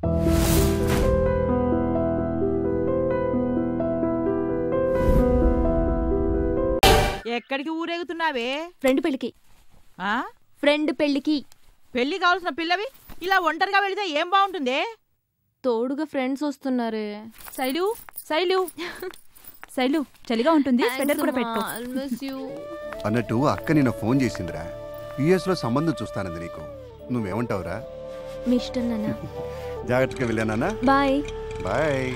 ఎక్కడికి ఊరేగుతున్నావే ఫ్రెండ్ పెళ్ళికి ఆ ఫ్రెండ్ పెళ్ళికి పెళ్లి కావాల్సిన పిల్లవి ఇలా ఒంటరిగా వెళితే ఏం బాగుంటుందే తోడుగా ఫ్రెండ్స్ వస్తున్నారే శైలు శైలు శైలు చలిగా ఉంటుంది స్వెటర్ కూడా పెట్టుకో అన్నట్టు అక్క నిన్న ఫోన్ చేసిందిరా యుఎస్ లో సంబంధం చూస్తానంది నీకు నువ్వేమంటావురా మీ ఇష్టం నాన్న జాగ్రత్తగా వెళ్ళానా bye bye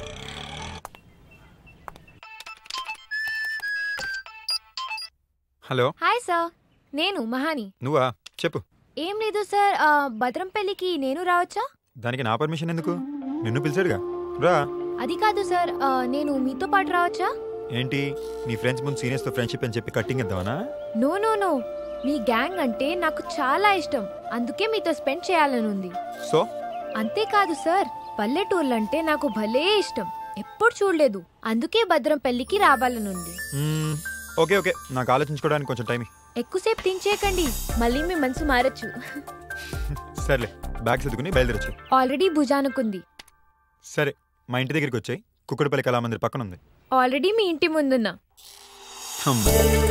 hello hi sir నేను మహాని నువ్వా చెప్పు ఏం లేదు సార్ ఆ, భద్రం పెళ్లికి నేను రావచ్చా దానికి నా పర్మిషన్ ఎందుకు నిన్ను పిలిచాడుగా రా అది కాదు సార్ ఆ, నేను మీతో పాటు రావచ్చా ఏంటి నీ ఫ్రెండ్స్ ముందు సీనియర్స్ తో ఫ్రెండ్షిప్ అని చెప్పి కట్టింగ్ ఇద్దామనా నో నో నో మీ గ్యాంగ్ అంటే నాకు చాలా ఇష్టం అందుకే మీతో స్పెండ్ చేయాలని ఉంది సో అంతేకాదు సార్ పల్లెటూర్లంటే నాకు భలే ఇష్టం ఎప్పుడు చూడలేదు అందుకే భద్రం పెళ్లికి రావాలని ఉంది మ్మ్, ఓకే ఓకే నాకు ఆలోచించుకోవడానికి కొంచెం టైం ఇ. ఎక్కువసేపు తించేయకండి మళ్ళీ మీ మనసు మారచ్చు సర్లే బ్యాగ్ సర్దుకుని బయలుదేరచ్చు ఆల్రెడీ భుజానుకుంది సరే మా ఇంటి దగ్గరికి వచ్చాయి కుక్కడపల్లి కళామందిర్ పక్కన ఉంది ఆల్రెడీ మీ ఇంటి ముందున్నా హమ్మ.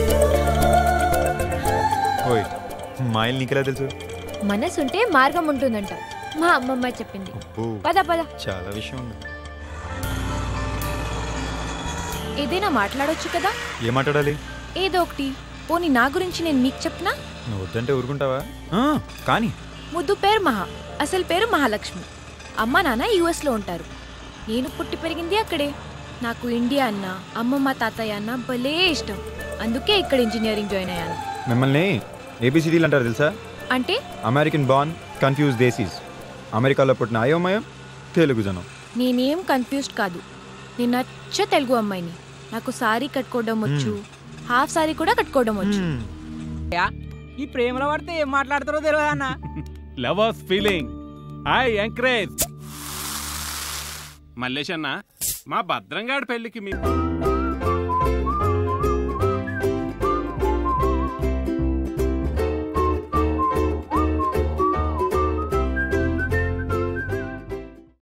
ఓయ్ మా ఇల్లు నీకెలా తెలుసు మనసుంటే మార్గం ఉంటుందంట మా అమ్మమ్మ చెప్పింది అబ్బో, పద పద చాలా విషయం ఉంది ఏదైనా మాట్లాడొచ్చు కదా ఏం మాట్లాడాలి ఏదో ఒకటి పోనీ నా గురించి నేను మీకు చెప్పనా నువ్వు వద్దంటే ఊరుకుంటావా ఆ, కానీ ముద్దు పేరు మహా అసలు పేరు మహాలక్ష్మి అమ్మ నాన్న యుఎస్లో ఉంటారు నేను పుట్టి పెరిగింది అక్కడే నాకు ఇండియా అన్న అమ్మమ్మ తాతయ్య అన్న భలే ఇష్టం అందుకే ఇక్కడ ఇంజనీరింగ్ జాయిన్ అయ్యాను మిమ్మల్ని ఏబిసిడీలు అంటారు తెలుసా అంటే అమెరికన్ బాన్ కన్ఫ్యూజ్ దేశీస్ అమెరికాలో పుట్టిన అయోమయం తెలుగు జనం నేనేం కన్ఫ్యూజ్డ్ కాదు నేను నచ్చ తెలుగు అమ్మాయిని నాకు సారీ కట్టుకోవడం వచ్చు హాఫ్ సారీ కూడా కట్టుకోవడం వచ్చు ఈ ప్రేమలో పడితే ఏం మాట్లాడతారో తెలియదు అన్న lovers feeling I encourage Mallesh అన్న మా భద్రంగాడి పెళ్లికి మీ